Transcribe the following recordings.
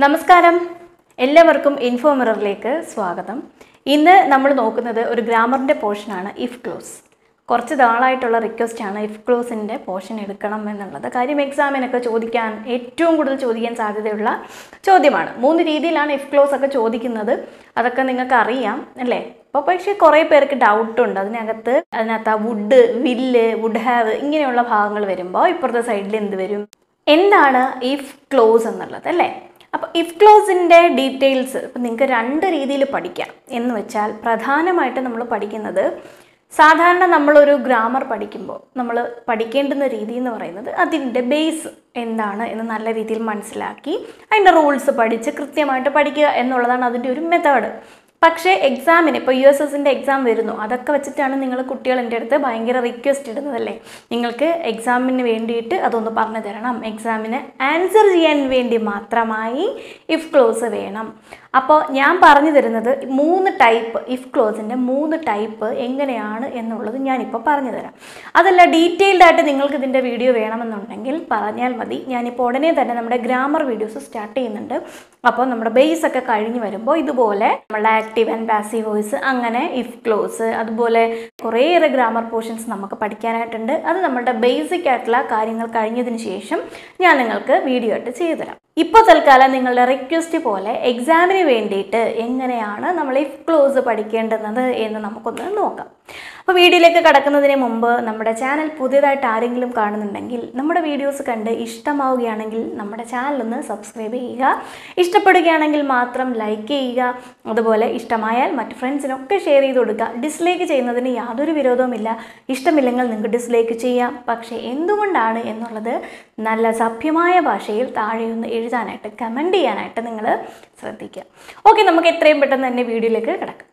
നമസ്കാരം എല്ലാവർക്കും ഇൻഫോ മിററിലേക്ക് സ്വാഗതം ഇന്ന് നമ്മൾ നോക്കുന്നത് ഒരു ഗ്രാമറിൻ്റെ പോർഷനാണ് ഇഫ് ക്ലോസ് കുറച്ച് നാളായിട്ടുള്ള റിക്വസ്റ്റ് ആണ് ഇഫ് ക്ലോസിൻ്റെ പോർഷൻ എടുക്കണം എന്നുള്ളത് കാര്യം എക്സാമിനൊക്കെ ചോദിക്കാൻ ഏറ്റവും കൂടുതൽ ചോദിക്കാൻ സാധ്യതയുള്ള ചോദ്യമാണ് മൂന്ന് രീതിയിലാണ് ഇഫ് ക്ലോസ് ഒക്കെ ചോദിക്കുന്നത് അതൊക്കെ നിങ്ങൾക്ക് അറിയാം അല്ലേ അപ്പോൾ പക്ഷേ കുറേ പേർക്ക് ഡൗട്ടുണ്ട് അതിനകത്ത് അതിനകത്ത് ആ വുഡ് വില്ല് വുഡ് ഹാവ് ഇങ്ങനെയുള്ള ഭാഗങ്ങൾ വരുമ്പോൾ ഇപ്പുറത്തെ സൈഡിൽ എന്ത് വരും എന്താണ് ഇഫ് ക്ലോസ് എന്നുള്ളത് അല്ലേ അപ്പോൾ ഇഫ് ക്ലോസിൻ്റെ ഡീറ്റെയിൽസ് ഇപ്പം നിങ്ങൾക്ക് രണ്ട് രീതിയിൽ പഠിക്കാം എന്ന് വെച്ചാൽ പ്രധാനമായിട്ട് നമ്മൾ പഠിക്കുന്നത് സാധാരണ നമ്മളൊരു ഗ്രാമർ പഠിക്കുമ്പോൾ നമ്മൾ പഠിക്കേണ്ടുന്ന രീതി എന്ന് പറയുന്നത് അതിൻ്റെ ബേസ് എന്താണ് എന്ന് നല്ല രീതിയിൽ മനസ്സിലാക്കി അതിൻ്റെ റൂൾസ് പഠിച്ച് കൃത്യമായിട്ട് പഠിക്കുക എന്നുള്ളതാണ് അതിൻ്റെ ഒരു മെത്തേഡ് പക്ഷേ എക്സാമിന് ഇപ്പോൾ യു എസ് എസിൻ്റെ എക്സാം വരുന്നു അതൊക്കെ വെച്ചിട്ടാണ് നിങ്ങൾ കുട്ടികൾ എൻ്റെ അടുത്ത് ഭയങ്കര റിക്വസ്റ്റ് ഇടുന്നതല്ലേ നിങ്ങൾക്ക് എക്സാമിന് വേണ്ടിയിട്ട് അതൊന്ന് പറഞ്ഞു തരണം എക്സാമിന് ആൻസർ ചെയ്യാൻ വേണ്ടി മാത്രമായി ഇഫ് ക്ലോസ് വേണം അപ്പോൾ ഞാൻ പറഞ്ഞു തരുന്നത് മൂന്ന് ടൈപ്പ് ഇഫ് ക്ലോസിൻ്റെ മൂന്ന് ടൈപ്പ് എങ്ങനെയാണ് എന്നുള്ളത് ഞാനിപ്പോൾ പറഞ്ഞു തരാം അതല്ല ഡീറ്റെയിൽഡ് ആയിട്ട് നിങ്ങൾക്ക് ഇതിൻ്റെ വീഡിയോ വേണമെന്നുണ്ടെങ്കിൽ പറഞ്ഞാൽ മതി ഞാനിപ്പോൾ ഉടനെ തന്നെ നമ്മുടെ ഗ്രാമർ വീഡിയോസ് സ്റ്റാർട്ട് ചെയ്യുന്നുണ്ട് അപ്പോൾ നമ്മുടെ ബേസ് ഒക്കെ കഴിഞ്ഞ് വരുമ്പോൾ ഇതുപോലെ നമ്മളുടെ ആക്റ്റീവ് ആൻഡ് പാസീവ് വോയിസ് അങ്ങനെ ഇഫ് ക്ലോസ് അതുപോലെ കുറേയേറെ ഗ്രാമർ പോർഷൻസ് നമുക്ക് പഠിക്കാനായിട്ടുണ്ട് അത് നമ്മുടെ ബേസിക് ആയിട്ടുള്ള കാര്യങ്ങൾ കഴിഞ്ഞതിന് ശേഷം ഞാൻ നിങ്ങൾക്ക് വീഡിയോ ആയിട്ട് ചെയ്തു തരാം ഇപ്പോൾ തൽക്കാലം നിങ്ങളുടെ റിക്വസ്റ്റ് പോലെ എക്സാമിന് വേണ്ടിയിട്ട് എങ്ങനെയാണ് നമ്മൾ ഇഫ് ക്ലോസ് പഠിക്കേണ്ടുന്നത് എന്ന് നമുക്കൊന്ന് നോക്കാം അപ്പോൾ വീഡിയോയിലേക്ക് കടക്കുന്നതിന് മുമ്പ് നമ്മുടെ ചാനൽ പുതിയതായിട്ട് ആരെങ്കിലും കാണുന്നുണ്ടെങ്കിൽ നമ്മുടെ വീഡിയോസ് കണ്ട് ഇഷ്ടമാവുകയാണെങ്കിൽ നമ്മുടെ ചാനലൊന്ന് സബ്സ്ക്രൈബ് ചെയ്യുക ഇഷ്ടപ്പെടുകയാണെങ്കിൽ മാത്രം ലൈക്ക് ചെയ്യുക അതുപോലെ ഇഷ്ടമായാൽ മറ്റു ഫ്രണ്ട്സിനൊക്കെ ഷെയർ ചെയ്ത് കൊടുക്കുക ഡിസ്ലൈക്ക് ചെയ്യുന്നതിന് യാതൊരു വിരോധവുമില്ല ഇഷ്ടമില്ലെങ്കിൽ നിങ്ങൾക്ക് ഡിസ്ലൈക്ക് ചെയ്യാം പക്ഷേ എന്തുകൊണ്ടാണ് എന്നുള്ളത് നല്ല സഭ്യമായ ഭാഷയിൽ താഴെയൊന്ന് എഴുതാനായിട്ട് കമൻറ്റ് ചെയ്യാനായിട്ട് നിങ്ങൾ ശ്രദ്ധിക്കുക ഓക്കെ നമുക്ക് എത്രയും പെട്ടെന്ന് തന്നെ വീഡിയോയിലേക്ക് കിടക്കാം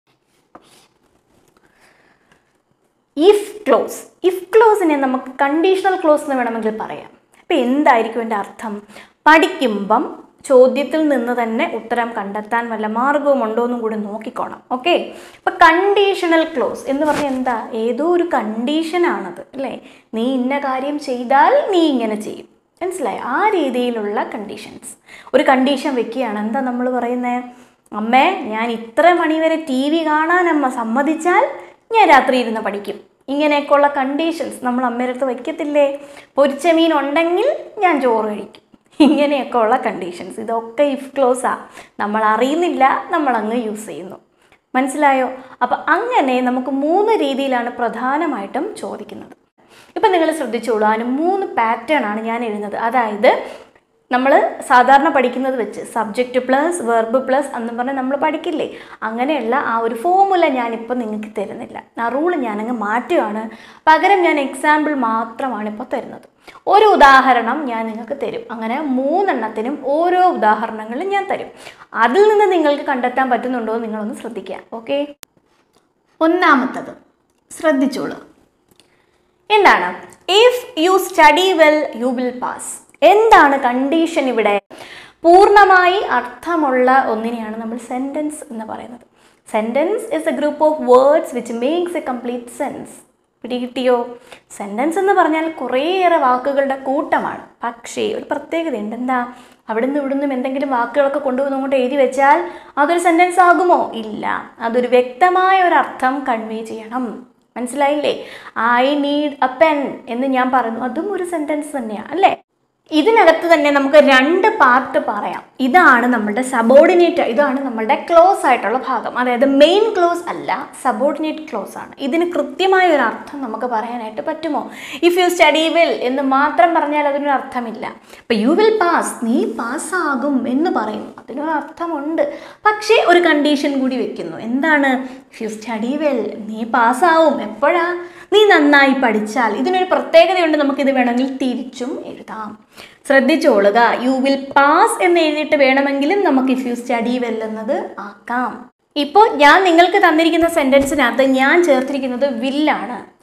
ഇഫ് ക്ലോസ് ഇഫ് ക്ലോസിനെ നമുക്ക് കണ്ടീഷണൽ ക്ലോസ് എന്ന് വേണമെങ്കിൽ പറയാം അപ്പോൾ എന്തായിരിക്കും എൻ്റെ അർത്ഥം പഠിക്കുമ്പം ചോദ്യത്തിൽ നിന്ന് തന്നെ ഉത്തരം കണ്ടെത്താൻ വല്ല മാർഗവും ഉണ്ടോ എന്നും കൂടി നോക്കിക്കോണം ഓക്കെ അപ്പം കണ്ടീഷണൽ ക്ലോസ് എന്ന് പറഞ്ഞാൽ എന്താ ഏതോ ഒരു കണ്ടീഷനാണത് അല്ലേ നീ ഇന്ന കാര്യം ചെയ്താൽ നീ ഇങ്ങനെ ചെയ്യും മനസ്സിലായി ആ രീതിയിലുള്ള കണ്ടീഷൻസ് ഒരു കണ്ടീഷൻ വെക്കുകയാണ് എന്താ നമ്മൾ പറയുന്നത് അമ്മേ ഞാൻ ഇത്ര മണിവരെ ടി വി കാണാൻ അമ്മ സമ്മതിച്ചാൽ ഞാൻ രാത്രി ഇരുന്ന് പഠിക്കും ഇങ്ങനെയൊക്കെയുള്ള കണ്ടീഷൻസ് നമ്മൾ അമ്മയുടെ അടുത്ത് വയ്ക്കത്തില്ലേ പൊരിച്ച മീൻ ഉണ്ടെങ്കിൽ ഞാൻ ചോറ് കഴിക്കും ഇങ്ങനെയൊക്കെ ഉള്ള കണ്ടീഷൻസ് ഇതൊക്കെ ഇഫ് ക്ലോസാ നമ്മൾ അറിയുന്നില്ല നമ്മൾ അങ്ങ് യൂസ് ചെയ്യുന്നു മനസ്സിലായോ അപ്പം അങ്ങനെ നമുക്ക് മൂന്ന് രീതിയിലാണ് പ്രധാനമായിട്ടും ചോദിക്കുന്നത് ഇപ്പം നിങ്ങൾ ശ്രദ്ധിച്ചോളൂ അതിന് മൂന്ന് പാറ്റേൺ ആണ് ഞാൻ എഴുതുന്നത് അതായത് നമ്മൾ സാധാരണ പഠിക്കുന്നത് വെച്ച് സബ്ജക്റ്റ് പ്ലസ് വെർബ് പ്ലസ് എന്നും പറഞ്ഞാൽ നമ്മൾ പഠിക്കില്ലേ അങ്ങനെയുള്ള ആ ഒരു ഫോമുല ഞാനിപ്പോൾ നിങ്ങൾക്ക് തരുന്നില്ല ആ റൂൾ ഞാനങ്ങ് മാറ്റുകയാണ് പകരം ഞാൻ എക്സാമ്പിൾ മാത്രമാണ് ഇപ്പോൾ തരുന്നത് ഒരു ഉദാഹരണം ഞാൻ നിങ്ങൾക്ക് തരും അങ്ങനെ മൂന്നെണ്ണത്തിനും ഓരോ ഉദാഹരണങ്ങളും ഞാൻ തരും അതിൽ നിന്ന് നിങ്ങൾക്ക് കണ്ടെത്താൻ പറ്റുന്നുണ്ടോ എന്ന് നിങ്ങളൊന്ന് ശ്രദ്ധിക്കുക ഓക്കെ ഒന്നാമത്തത് ശ്രദ്ധിച്ചോളൂ എന്താണ് if you study well you will pass എന്താണ് കണ്ടീഷൻ ഇവിടെ പൂർണ്ണമായി അർത്ഥമുള്ള ഒന്നിനെയാണ് നമ്മൾ സെൻറ്റൻസ് എന്ന് പറയുന്നത് sentence is a group of words which makes a complete sense പിടികിട്ടിയോ സെൻറ്റൻസ് എന്ന് പറഞ്ഞാൽ കുറേയേറെ വാക്കുകളുടെ കൂട്ടമാണ് പക്ഷേ ഒരു പ്രത്യേകതയുണ്ട് എന്താ അവിടുന്ന് ഇവിടുന്നും എന്തെങ്കിലും വാക്കുകളൊക്കെ കൊണ്ടുവന്ന് അങ്ങോട്ട് എഴുതി വെച്ചാൽ അതൊരു സെൻറ്റൻസ് ആകുമോ ഇല്ല അതൊരു വ്യക്തമായ ഒരു അർത്ഥം കൺവേ ചെയ്യണം മനസ്സിലായില്ലേ ഐ നീഡ് എ പെൻ എന്ന് ഞാൻ പറഞ്ഞു അതും ഒരു സെൻറ്റൻസ് തന്നെയാണ് അല്ലേ ഇതിനകത്ത് തന്നെ നമുക്ക് രണ്ട് പാർട്ട് പറയാം ഇതാണ് നമ്മളുടെ സബോർഡിനേറ്റ് ഇതാണ് നമ്മളുടെ ക്ലോസ് ആയിട്ടുള്ള ഭാഗം അതായത് മെയിൻ ക്ലോസ് അല്ല സബോർഡിനേറ്റ് ക്ലോസ് ആണ് ഇതിന് കൃത്യമായ ഒരു അർത്ഥം നമുക്ക് പറയാനായിട്ട് പറ്റുമോ ഇഫ് യു സ്റ്റഡി വെൽ എന്ന് മാത്രം പറഞ്ഞാൽ അതിനൊരു അർത്ഥമില്ല അപ്പോൾ യു വിൽ പാസ് നീ പാസ്സാകും എന്ന് പറയുന്നു അതിനൊരു അർത്ഥമുണ്ട് പക്ഷേ ഒരു കണ്ടീഷൻ കൂടി വെക്കുന്നു എന്താണ് ഇഫ് യു സ്റ്റഡി വെൽ നീ പാസ്സാവും എപ്പോഴാ നീ നന്നായി പഠിച്ചാൽ ഇതിനൊരു പ്രത്യേകതയുണ്ട് നമുക്കിത് വേണമെങ്കിൽ തിരിച്ചും എഴുതാം ശ്രദ്ധിച്ചോളുക യു വിൽ പാസ് എന്ന് എഴുതിയിട്ട് വേണമെങ്കിലും നമുക്ക് ഇഫ് യു സ്റ്റഡി വെൽ എന്നത് ആക്കാം ഇപ്പോൾ ഞാൻ നിങ്ങൾക്ക് തന്നിരിക്കുന്ന സെൻറ്റൻസിനകത്ത് ഞാൻ ചേർത്തിരിക്കുന്നത് വില്ലാണ്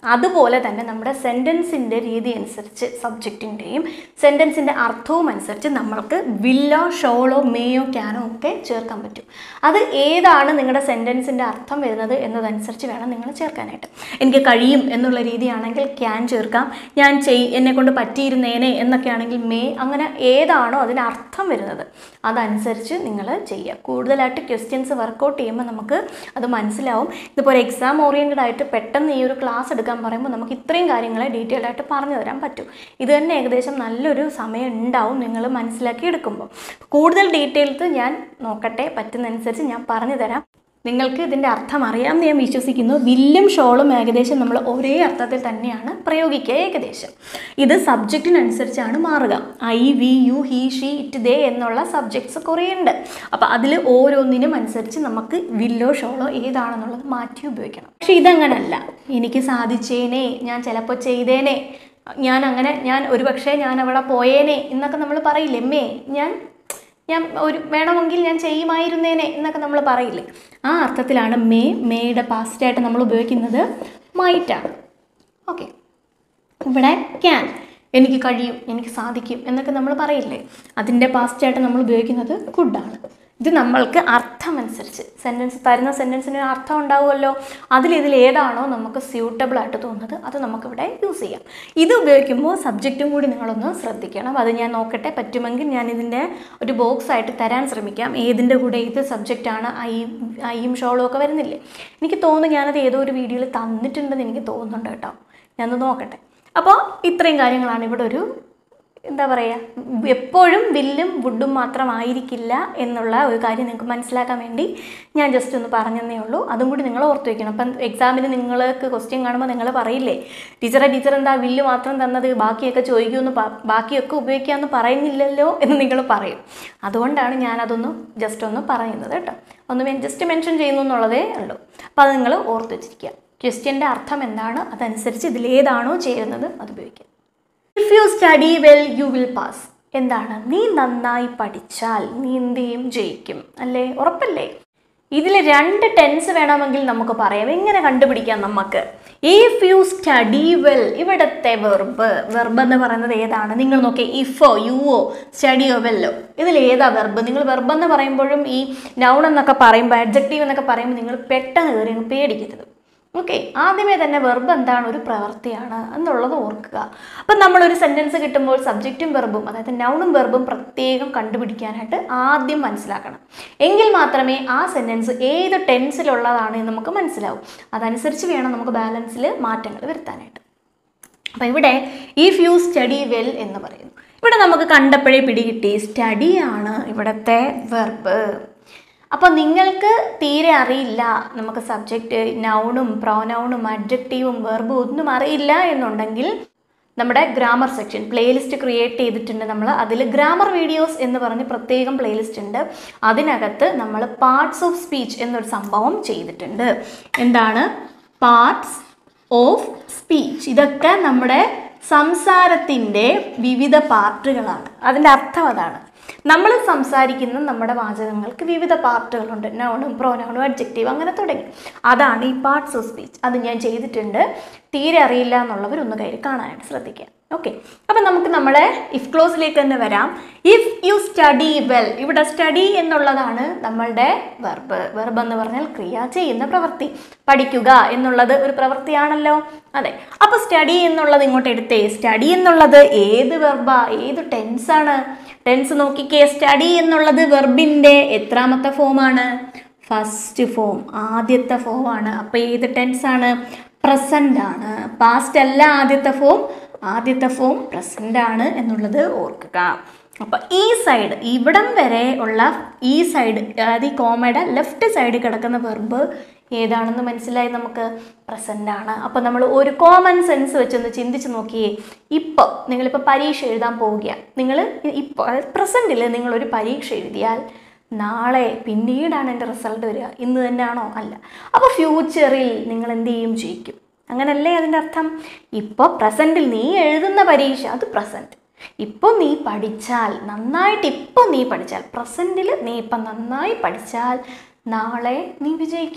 അതുപോലെ തന്നെ നമ്മുടെ സെൻറ്റൻസിൻ്റെ രീതി അനുസരിച്ച് സബ്ജക്റ്റിൻ്റെയും സെൻറ്റൻസിൻ്റെ അർത്ഥവും അനുസരിച്ച് നമ്മൾക്ക് വില്ലോ ഷോളോ മേയോ ക്യാനോ ഒക്കെ ചേർക്കാൻ പറ്റും അത് ഏതാണ് നിങ്ങളുടെ സെൻറ്റൻസിൻ്റെ അർത്ഥം വരുന്നത് എന്നതനുസരിച്ച് വേണം നിങ്ങൾ ചേർക്കാനായിട്ട് എനിക്ക് കഴിയും എന്നുള്ള രീതിയാണെങ്കിൽ ക്യാൻ ചേർക്കാം ഞാൻ ചെയ് എന്നെ കൊണ്ട് പറ്റിയിരുന്നേനെ എന്നൊക്കെ ആണെങ്കിൽ മേ അങ്ങനെ ഏതാണോ അതിന് അർത്ഥം വരുന്നത് അതനുസരിച്ച് നിങ്ങൾ ചെയ്യുക കൂടുതലായിട്ട് ക്വസ്റ്റ്യൻസ് വർക്കൗട്ട് ചെയ്യുമ്പോൾ നമുക്ക് അത് മനസ്സിലാവും ഇതിപ്പോൾ ഒരു എക്സാം ഓറിയൻറ്റഡ് ആയിട്ട് പെട്ടെന്ന് ഈ ഒരു ക്ലാസ് എടുക്കാൻ പറയുമ്പോൾ നമുക്ക് ഇത്രയും കാര്യങ്ങളെ ഡീറ്റെയിൽഡ് ആയിട്ട് പറഞ്ഞു തരാൻ പറ്റും ഇത് തന്നെ ഏകദേശം നല്ലൊരു സമയം ഉണ്ടാവും നിങ്ങൾ മനസ്സിലാക്കി എടുക്കുമ്പോൾ കൂടുതൽ ഡീറ്റെയിൽസ് ഞാൻ നോക്കട്ടെ പറ്റുന്നതനുസരിച്ച് ഞാൻ പറഞ്ഞു തരാം നിങ്ങൾക്ക് ഇതിൻ്റെ അർത്ഥം അറിയാമെന്ന് ഞാൻ വിശ്വസിക്കുന്നു വില്ലും ഷോളും ഏകദേശം നമ്മൾ ഒരേ അർത്ഥത്തിൽ തന്നെയാണ് പ്രയോഗിക്കുക ഏകദേശം ഇത് സബ്ജക്റ്റിനനുസരിച്ചാണ് മാറുക I we you he she it they എന്നുള്ള സബ്ജക്ട്സ് കുറേ ഉണ്ട് അപ്പോൾ അതിൽ ഓരോന്നിനും അനുസരിച്ച് നമുക്ക് വില്ലോ ഷോളോ ഏതാണെന്നുള്ളത് മാറ്റി ഉപയോഗിക്കണം പക്ഷേ ഇതങ്ങനല്ല എനിക്ക് സാധിച്ചേനെ ഞാൻ ചിലപ്പോൾ ചെയ്തേനെ ഞാൻ അങ്ങനെ ഞാൻ ഒരുപക്ഷെ ഞാൻ അവിടെ പോയേനെ എന്നൊക്കെ നമ്മൾ പറയില്ലേ മേ ഞാൻ ഞാൻ ഒരു വേണമെങ്കിൽ ഞാൻ ചെയ്യുമായിരുന്നേനെ എന്നൊക്കെ നമ്മൾ പറയില്ലേ ആ അർത്ഥത്തിലാണ് മേ മേയുടെ പാസ്റ്റായിട്ട് നമ്മൾ ഉപയോഗിക്കുന്നത് മൈറ്റാണ് ഓക്കെ ഇവിടെ ക്യാൻ എനിക്ക് കഴിയും എനിക്ക് സാധിക്കും എന്നൊക്കെ നമ്മൾ പറയില്ലേ അതിൻ്റെ പാസ്റ്റായിട്ട് നമ്മൾ ഉപയോഗിക്കുന്നത് കുഡാണ് ഇത് നമ്മൾക്ക് അർത്ഥമനുസരിച്ച് സെൻറ്റൻസ് തരുന്ന സെൻറ്റൻസിന് ഒരു അർത്ഥം ഉണ്ടാവുമല്ലോ അതിൽ ഇതിൽ ഏതാണോ നമുക്ക് സ്യൂട്ടബിൾ ആയിട്ട് തോന്നുന്നത് അത് നമുക്കിവിടെ യൂസ് ചെയ്യാം ഇത് ഉപയോഗിക്കുമ്പോൾ സബ്ജക്റ്റും കൂടി നിങ്ങളൊന്ന് ശ്രദ്ധിക്കണം അത് ഞാൻ നോക്കട്ടെ പറ്റുമെങ്കിൽ ഞാൻ ഇതിൻ്റെ ഒരു ബോക്സ് ആയിട്ട് തരാൻ ശ്രമിക്കാം ഏതിൻ്റെ കൂടെ ഏത് സബ്ജക്റ്റാണ് ഐ ഐയും ഷോളും ഒക്കെ വരുന്നില്ലേ എനിക്ക് തോന്നുന്നു ഞാനത് ഏതോ ഒരു വീഡിയോയിൽ തന്നിട്ടുണ്ടെന്ന് എനിക്ക് തോന്നുന്നുണ്ട് കേട്ടോ ഞാനത് നോക്കട്ടെ അപ്പോൾ ഇത്രയും കാര്യങ്ങളാണ് ഇവിടെ ഒരു എന്താ പറയുക എപ്പോഴും വില്ലും വുഡും മാത്രമായിരിക്കില്ല എന്നുള്ള ഒരു കാര്യം നിങ്ങൾക്ക് മനസ്സിലാക്കാൻ വേണ്ടി ഞാൻ ജസ്റ്റ് ഒന്ന് പറഞ്ഞതേ ഉള്ളൂ അതും കൂടി നിങ്ങൾ ഓർത്ത് വെക്കണം അപ്പം എക്സാമിന് നിങ്ങൾക്ക് ക്വസ്റ്റ്യൻ കാണുമ്പോൾ നിങ്ങൾ പറയില്ലേ ടീച്ചറെ ടീച്ചർ എന്താ വില്ല് മാത്രം തന്നത് ബാക്കിയൊക്കെ ചോദിക്കുമെന്ന് പ- ബാക്കിയൊക്കെ ഉപയോഗിക്കാമെന്ന് പറയുന്നില്ലല്ലോ എന്ന് നിങ്ങൾ പറയും അതുകൊണ്ടാണ് ഞാനതൊന്ന് ജസ്റ്റ് ഒന്ന് പറയുന്നത് കേട്ടോ ഒന്ന് ജസ്റ്റ് മെൻഷൻ ചെയ്യുന്നു എന്നുള്ളതേ ഉള്ളൂ അപ്പോൾ അത് നിങ്ങൾ ഓർത്ത് വെച്ചിരിക്കുക ക്വസ്റ്റ്യൻ്റെ അർത്ഥം എന്താണ് അതനുസരിച്ച് ഇതിലേതാണോ ചേരുന്നത് അത് ഉപയോഗിക്കുക if you study well you will pass എന്താണ് നീ നന്നായി പഠിച്ചാൽ നീ എന്ത് ചെയ്യും ജയിക്കും അല്ലേ ഉറപ്പല്ലേ ഇതിൽ രണ്ട് ടെൻസ് വേണമെങ്കിൽ നമുക്ക് പറയാം എങ്ങനെ കണ്ടുപിടിക്കാം നമുക്ക് ഇഫ് യു സ്റ്റഡി വെൽ ഇവിടുത്തെ വെർബ് വെർബ് എന്ന് പറയുന്നത് ഏതാണ് നിങ്ങൾ നോക്കിയേ ഇഫോ യുവോ സ്റ്റഡിയോ വെല്ലോ ഇതിൽ ഏതാ വെർബ് നിങ്ങൾ വെർബ് എന്ന് പറയുമ്പോഴും ഈ നൗൺ എന്നൊക്കെ പറയുമ്പോൾ അഡ്ജക്റ്റീവ് എന്നൊക്കെ പറയുമ്പോൾ നിങ്ങൾ പെട്ടെന്ന് കയറി അങ്ങ് പേടിക്കരുത് ഓക്കെ ആദ്യമേ തന്നെ വെർബ് എന്താണ് ഒരു പ്രവൃത്തിയാണ് എന്നുള്ളത് ഓർക്കുക അപ്പം നമ്മളൊരു സെൻറ്റൻസ് കിട്ടുമ്പോൾ സബ്ജക്റ്റും വെർബും അതായത് നൗണും വെർബും പ്രത്യേകം കണ്ടുപിടിക്കാനായിട്ട് ആദ്യം മനസ്സിലാക്കണം എങ്കിൽ മാത്രമേ ആ സെൻറ്റൻസ് ഏത് ടെൻസിലുള്ളതാണ് എന്ന് നമുക്ക് മനസ്സിലാവും അതനുസരിച്ച് വേണം നമുക്ക് ബാലൻസിൽ മാറ്റങ്ങൾ വരുത്താനായിട്ട് അപ്പം ഇവിടെ ഇഫ് യു സ്റ്റഡി വെൽ എന്ന് പറയുന്നു ഇവിടെ നമുക്ക് കണ്ടപ്പോഴേ പിടികിട്ടി സ്റ്റഡി ആണ് ഇവിടുത്തെ വെർബ് അപ്പോൾ നിങ്ങൾക്ക് തീരെ അറിയില്ല നമുക്ക് സബ്ജക്റ്റ് നൗണും പ്രോനൗണും അഡ്ജക്റ്റീവും വെർബും ഒന്നും അറിയില്ല എന്നുണ്ടെങ്കിൽ നമ്മുടെ ഗ്രാമർ സെക്ഷൻ പ്ലേലിസ്റ്റ് ക്രിയേറ്റ് ചെയ്തിട്ടുണ്ട് നമ്മൾ അതിൽ ഗ്രാമർ വീഡിയോസ് എന്ന് പറഞ്ഞ് പ്രത്യേകം പ്ലേലിസ്റ്റ് ഉണ്ട് അതിനകത്ത് നമ്മൾ പാർട്സ് ഓഫ് സ്പീച്ച് എന്നൊരു സംഭവം ചെയ്തിട്ടുണ്ട് എന്താണ് പാർട്സ് ഓഫ് സ്പീച്ച് ഇതൊക്കെ നമ്മുടെ സംസാരത്തിൻ്റെ വിവിധ പാർട്ടുകളാണ് അതിൻ്റെ അർത്ഥം അതാണ് നമ്മൾ സംസാരിക്കുന്ന നമ്മുടെ വാചകങ്ങൾക്ക് വിവിധ പാർട്ടുകളുണ്ട് നൗണും പ്രോനൗണും അഡ്ജക്റ്റീവ് അങ്ങനെ തുടങ്ങി അതാണ് ഈ പാർട്സ് ഓഫ് സ്പീച്ച് അത് ഞാൻ ചെയ്തിട്ടുണ്ട് തീരെ അറിയില്ല എന്നുള്ളവർ ഒന്ന് കയറി കാണാനായിട്ട് ശ്രദ്ധിക്കുക ഓക്കെ അപ്പം നമുക്ക് നമ്മളെ ഇഫ് ക്ലോസിലേക്ക് തന്നെ വരാം ഇഫ് യു സ്റ്റഡി വെൽ ഇവിടെ സ്റ്റഡി എന്നുള്ളതാണ് നമ്മളുടെ വെർബ് വെർബ് എന്ന് പറഞ്ഞാൽ ക്രിയ ചെയ്യുന്ന പ്രവൃത്തി പഠിക്കുക എന്നുള്ളത് ഒരു പ്രവൃത്തിയാണല്ലോ അതെ അപ്പോൾ സ്റ്റഡി എന്നുള്ളത് ഇങ്ങോട്ട് എടുത്തേ സ്റ്റഡി എന്നുള്ളത് ഏത് വെർബാ ഏത് ടെൻസാണ് ടെൻസ് നോക്കിക്കേ സ്റ്റഡി എന്നുള്ളത് വെർബിൻ്റെ എത്രാമത്തെ ഫോമാണ് ഫസ്റ്റ് ഫോം ആദ്യത്തെ ഫോമാണ് അപ്പോൾ ഏത് ടെൻസ് ആണ് പ്രസൻ്റ് ആണ് പാസ്റ്റ് അല്ല ആദ്യത്തെ ഫോം ആദ്യത്തെ ഫോം പ്രസൻ്റ് ആണ് എന്നുള്ളത് ഓർക്കുക അപ്പോൾ ഈ സൈഡ് ഇവിടം വരെ ഉള്ള ഈ സൈഡ് അതായത് ഈ കോമയുടെ ലെഫ്റ്റ് സൈഡിൽ കിടക്കുന്ന വെർബ് ഏതാണെന്ന് മനസ്സിലായി നമുക്ക് പ്രസൻ്റ് ആണ് അപ്പോൾ നമ്മൾ ഒരു കോമൺ സെൻസ് വെച്ചൊന്ന് ചിന്തിച്ച് നോക്കിയേ ഇപ്പോൾ നിങ്ങളിപ്പോൾ പരീക്ഷ എഴുതാൻ പോവുക നിങ്ങൾ ഇപ്പോൾ പ്രസൻറ്റിൽ നിങ്ങളൊരു പരീക്ഷ എഴുതിയാൽ നാളെ പിന്നീടാണ് എൻ്റെ റിസൾട്ട് വരിക ഇന്ന് തന്നെയാണോ അല്ല അപ്പോൾ ഫ്യൂച്ചറിൽ നിങ്ങൾ എന്ത് ചെയ്യും ജയിക്കും അങ്ങനല്ലേ അതിൻ്റെ അർത്ഥം ഇപ്പോൾ പ്രസൻറ്റിൽ നീ എഴുതുന്ന പരീക്ഷ അത് പ്രസൻറ്റ് ഇപ്പോൾ നീ പഠിച്ചാൽ നന്നായിട്ട് ഇപ്പോൾ നീ പഠിച്ചാൽ പ്രസൻറ്റിൽ നീ ഇപ്പം നന്നായി പഠിച്ചാൽ നാളെ നീ വിജയിക്കും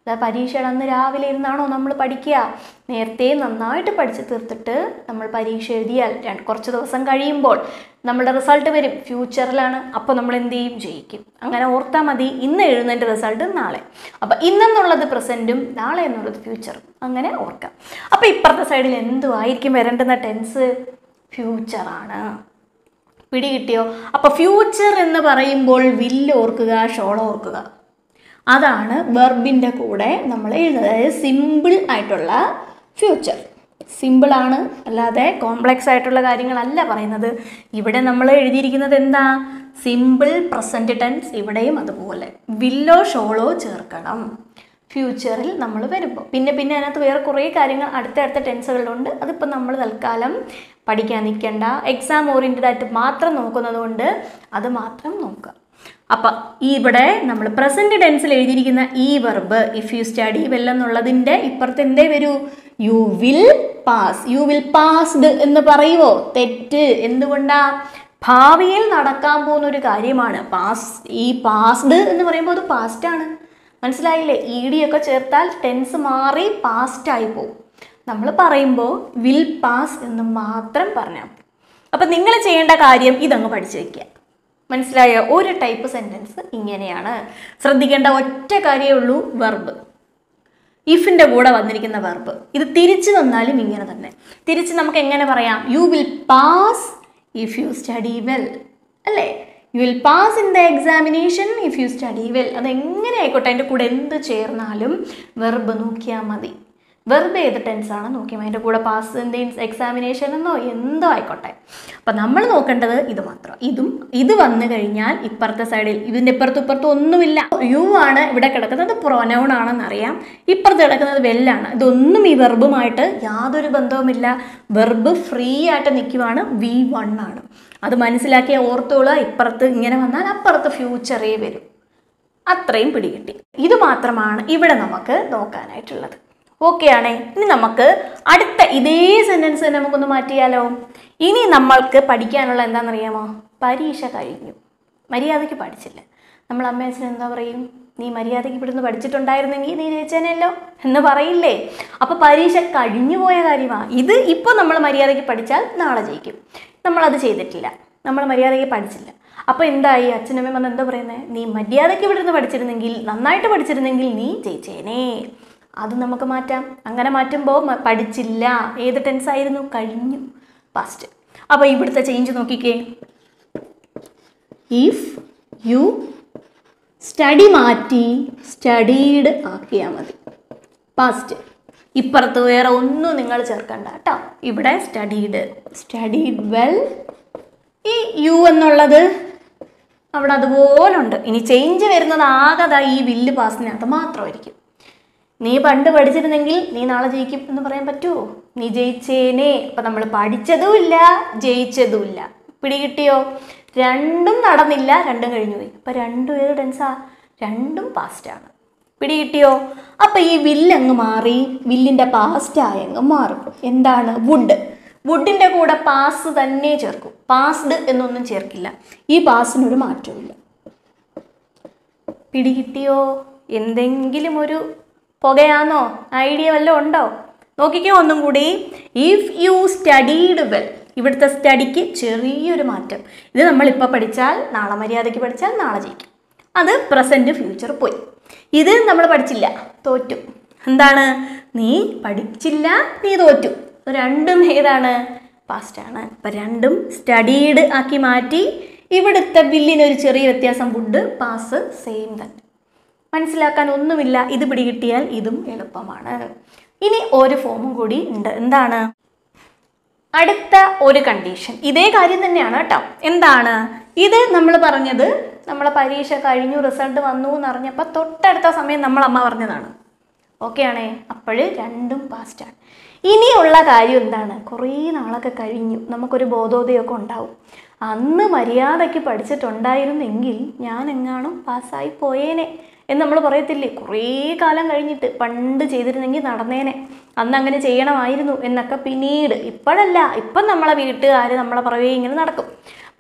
അല്ല പരീക്ഷയുടെ അന്ന് രാവിലെ ഇരുന്നാണോ നമ്മൾ പഠിക്കുക നേരത്തെ നന്നായിട്ട് പഠിച്ച് തീർത്തിട്ട് നമ്മൾ പരീക്ഷ എഴുതിയാൽ രണ്ട് കുറച്ച് ദിവസം കഴിയുമ്പോൾ നമ്മുടെ റിസൾട്ട് വരും ഫ്യൂച്ചറിലാണ് അപ്പോൾ നമ്മൾ എന്ത് ചെയ്യും ജയിക്കും അങ്ങനെ ഓർത്താൽ മതി ഇന്ന് എഴുതുന്നതിൻ്റെ റിസൾട്ട് നാളെ അപ്പോൾ ഇന്നെന്നുള്ളത് പ്രസൻറ്റും നാളെ എന്നുള്ളത് ഫ്യൂച്ചറും അങ്ങനെ ഓർക്കാം അപ്പോൾ ഇപ്പുറത്തെ സൈഡിൽ എന്തുമായിരിക്കും വരേണ്ടുന്ന ടെൻസ് ഫ്യൂച്ചറാണ് പിടി കിട്ടിയോ അപ്പോൾ ഫ്യൂച്ചർ എന്ന് പറയുമ്പോൾ വില്ല് ഓർക്കുക ഷോൾ ഓർക്കുക അതാണ് വെർബിൻ്റെ കൂടെ നമ്മൾ എഴുതുന്നത് അതായത് സിമ്പിൾ ആയിട്ടുള്ള ഫ്യൂച്ചർ സിമ്പിളാണ് അല്ലാതെ കോംപ്ലക്സ് ആയിട്ടുള്ള കാര്യങ്ങളല്ല പറയുന്നത് ഇവിടെ നമ്മൾ എഴുതിയിരിക്കുന്നത് എന്താ സിമ്പിൾ പ്രസൻറ്റ് ടെൻസ് ഇവിടെയും അതുപോലെ വില്ലോ ഷോളോ ചേർക്കണം ഫ്യൂച്ചറിൽ നമ്മൾ വരുമ്പോൾ പിന്നെ പിന്നെ അതിനകത്ത് വേറെ കുറേ കാര്യങ്ങൾ അടുത്തടുത്ത ടെൻസുകളിലുണ്ട് അതിപ്പോൾ നമ്മൾ തൽക്കാലം പഠിക്കാൻ നിൽക്കേണ്ട എക്സാം ഓറിയൻറ്റഡ് ആയിട്ട് മാത്രം നോക്കുന്നത് കൊണ്ട് അത് മാത്രം നോക്കുക അപ്പം ഇവിടെ നമ്മൾ പ്രസൻറ്റ് ടെൻസിൽ എഴുതിയിരിക്കുന്ന ഈ verb if you study well എന്നുള്ളതിൻ്റെ ഇപ്പുറത്ത് എന്തേ വരൂ you will pass you will passed എന്ന് പറയുമോ തെറ്റ് എന്തുകൊണ്ടാ ഭാവിയിൽ നടക്കാൻ പോകുന്ന ഒരു കാര്യമാണ് പാസ് ഈ പാസ്ഡ് എന്ന് പറയുമ്പോൾ അത് പാസ്റ്റ് ആണ് മനസ്സിലായില്ലേ ഇ ഡി ഒക്കെ ചേർത്താൽ ടെൻസ് മാറി പാസ്റ്റ് ആയി പോകും നമ്മൾ പറയുമ്പോൾ വിൽ പാസ് എന്ന് മാത്രം പറഞ്ഞാൽ മതി അപ്പം നിങ്ങൾ ചെയ്യേണ്ട കാര്യം ഇതങ്ങ് പഠിച്ചു വയ്ക്കുക മനസ്സിലായ ഒരു ടൈപ്പ് സെൻറ്റൻസ് ഇങ്ങനെയാണ് ശ്രദ്ധിക്കേണ്ട ഒറ്റ കാര്യമേ ഉള്ളൂ വെർബ് ഇഫിൻ്റെ കൂടെ വന്നിരിക്കുന്ന വെർബ് ഇത് തിരിച്ചു വന്നാലും ഇങ്ങനെ തന്നെ തിരിച്ച് നമുക്ക് എങ്ങനെ പറയാം you will pass if you study well അല്ലേ you will pass in the examination if you study well അത് എങ്ങനെ ആയിക്കോട്ടെ അതിൻ്റെ കൂടെ എന്ത് ചേർന്നാലും വെർബ് നോക്കിയാൽ മതി വെർബ് ഏത് ടെൻസാണ് നോക്കിയാൽ മതി അതിൻ്റെ കൂടെ പാസ് എന്തെങ്കിലും എക്സാമിനേഷൻ എന്നോ എന്തോ ആയിക്കോട്ടെ അപ്പം നമ്മൾ നോക്കേണ്ടത് ഇത് മാത്രം ഇതും ഇത് വന്നു കഴിഞ്ഞാൽ ഇപ്പുറത്തെ സൈഡിൽ ഇതിൻ്റെ ഇപ്പുറത്തും ഇപ്പുറത്തും ഒന്നുമില്ല യു ആണ് ഇവിടെ കിടക്കുന്നത് പ്രൊനൗൺ ആണെന്ന് അറിയാം ഇപ്പുറത്ത് കിടക്കുന്നത് വെല്ലാണ് ഇതൊന്നും ഈ വെർബുമായിട്ട് യാതൊരു ബന്ധവുമില്ല വെർബ് ഫ്രീ ആയിട്ട് നിൽക്കുവാണ് വി വൺ ആണ് അത് മനസ്സിലാക്കിയ ഓർത്തോളുക ഇപ്പുറത്ത് ഇങ്ങനെ വന്നാൽ അപ്പുറത്ത് ഫ്യൂച്ചറേ വരും അത്രയും പിടികിട്ടി ഇത് മാത്രമാണ് ഇവിടെ നമുക്ക് നോക്കാനായിട്ടുള്ളത് ഓക്കെ ആണേ ഇനി നമുക്ക് അടുത്ത ഇതേ സെൻറ്റൻസ് തന്നെ നമുക്കൊന്ന് മാറ്റിയാലോ ഇനി നമ്മൾക്ക് പഠിക്കാനുള്ള എന്താണെന്നറിയാമോ പരീക്ഷ കഴിഞ്ഞു മര്യാദയ്ക്ക് പഠിച്ചില്ല നമ്മൾ അമ്മ അച്ഛൻ എന്താ പറയും നീ മര്യാദയ്ക്ക് ഇവിടുന്ന് പഠിച്ചിട്ടുണ്ടായിരുന്നെങ്കിൽ നീ ജയിച്ചേനല്ലോ എന്ന് പറയില്ലേ അപ്പോൾ പരീക്ഷ കഴിഞ്ഞു പോയ കാര്യമാണ് ഇത് ഇപ്പോൾ നമ്മൾ മര്യാദയ്ക്ക് പഠിച്ചാൽ നാളെ ജയിക്കും നമ്മളത് ചെയ്തിട്ടില്ല നമ്മൾ മര്യാദയ്ക്ക് പഠിച്ചില്ല അപ്പോൾ എന്തായി അച്ഛനമ്മയും വന്ന് എന്താ പറയുന്നത് നീ മര്യാദയ്ക്ക് ഇവിടുന്ന് പഠിച്ചിരുന്നെങ്കിൽ നന്നായിട്ട് പഠിച്ചിരുന്നെങ്കിൽ നീ ജയിച്ചേനേ അത് നമുക്ക് മാറ്റാം അങ്ങനെ മാറ്റുമ്പോൾ മ- പഠിച്ചില്ല ഏത് ടെൻസ് ആയിരുന്നു കഴിഞ്ഞു പാസ്റ്റ് അപ്പോൾ ഇവിടുത്തെ ചേഞ്ച് നോക്കിക്കേ ഇഫ് യു സ്റ്റഡി മാറ്റി സ്റ്റഡീഡ് ആക്കിയാൽ മതി പാസ്റ്റ് ഇപ്പുറത്ത് വേറെ ഒന്നും നിങ്ങൾ ചേർക്കണ്ട കേട്ടോ ഇവിടെ സ്റ്റഡീഡ് സ്റ്റഡീഡ് വെൽ ഈ യു എന്നുള്ളത് അവിടെ അതുപോലെ ഉണ്ട് ഇനി ചേഞ്ച് വരുന്നത് ആകെ ദാ ഈ വില്ല് പാസിനകത്ത് മാത്രമായിരിക്കും നീ പണ്ട് പഠിച്ചിരുന്നെങ്കിൽ നീ നാളെ ജയിക്കും എന്ന് പറയാൻ പറ്റുമോ നീ ജയിച്ചേനെ അപ്പം നമ്മൾ പഠിച്ചതുമില്ല ജയിച്ചതുമില്ല പിടികിട്ടിയോ രണ്ടും നടന്നില്ല രണ്ടും കഴിഞ്ഞു പോയി അപ്പം രണ്ടും ഏത് ടെൻസാ രണ്ടും പാസ്റ്റാണ് പിടികിട്ടിയോ അപ്പം ഈ വില്ല് അങ്ങ് മാറി വില്ലിൻ്റെ പാസ്റ്റായി അങ്ങ് മാറും എന്താണ് വുഡ് വുഡിൻ്റെ കൂടെ പാസ് തന്നെ ചേർക്കും പാസ്ഡ് എന്നൊന്നും ചേർക്കില്ല ഈ പാസിനൊരു മാറ്റമില്ല പിടികിട്ടിയോ എന്തെങ്കിലും ഒരു പുകയാണോ ഐഡിയ വല്ലതും ഉണ്ടോ നോക്കിക്കോ ഒന്നും കൂടി ഇഫ് യു സ്റ്റഡീഡ് വെൽ ഇവിടുത്തെ സ്റ്റഡിക്ക് ചെറിയൊരു മാറ്റം ഇത് നമ്മളിപ്പോൾ പഠിച്ചാൽ നാളെ മര്യാദയ്ക്ക് പഠിച്ചാൽ നാളെ ജയിക്കും അത് പ്രസൻറ്റ് ഫ്യൂച്ചർ പോയി ഇത് നമ്മൾ പഠിച്ചില്ല തോറ്റു എന്താണ് നീ പഠിച്ചില്ല നീ തോറ്റു രണ്ടും ഏതാണ് പാസ്റ്റാണ് അപ്പം രണ്ടും സ്റ്റഡീഡ് ആക്കി മാറ്റി ഇവിടുത്തെ ബില്ലിനൊരു ചെറിയ വ്യത്യാസം വുഡ് പാസ് സെയിം തന്നെ മനസ്സിലാക്കാൻ ഒന്നുമില്ല ഇത് പിടികിട്ടിയാൽ ഇതും എളുപ്പമാണ് ഇനി ഒരു ഫോമും കൂടി ഉണ്ട് എന്താണ് അടുത്ത ഒരു കണ്ടീഷൻ ഇതേ കാര്യം തന്നെയാണ് കേട്ടോ എന്താണ് ഇത് നമ്മൾ പറഞ്ഞത് നമ്മളെ പരീക്ഷ കഴിഞ്ഞു റിസൾട്ട് വന്നു എന്ന് അറിഞ്ഞപ്പോൾ തൊട്ടടുത്ത സമയം നമ്മൾ അമ്മ പറഞ്ഞതാണ് ഓക്കെ ആണേ അപ്പോൾ രണ്ടും പാസ്റ്റാണ് ഇനിയുള്ള കാര്യം എന്താണ് കുറേ നാളൊക്കെ കഴിഞ്ഞു നമുക്കൊരു ബോധോദയമൊക്കെ ഉണ്ടാവും അന്ന് മര്യാദയ്ക്ക് പഠിച്ചിട്ടുണ്ടായിരുന്നെങ്കിൽ ഞാൻ എങ്ങാനും പാസ്സായി പോയേനെ എന്ന് നമ്മൾ പറയത്തില്ലേ കുറേ കാലം കഴിഞ്ഞിട്ട് പണ്ട് ചെയ്തിരുന്നെങ്കിൽ നടന്നേനെ അന്ന് അങ്ങനെ ചെയ്യണമായിരുന്നു എന്നൊക്കെ പിന്നീട് ഇപ്പോഴല്ല ഇപ്പം നമ്മളെ വീട്ടുകാർ നമ്മളെ പുറകെ ഇങ്ങനെ നടക്കും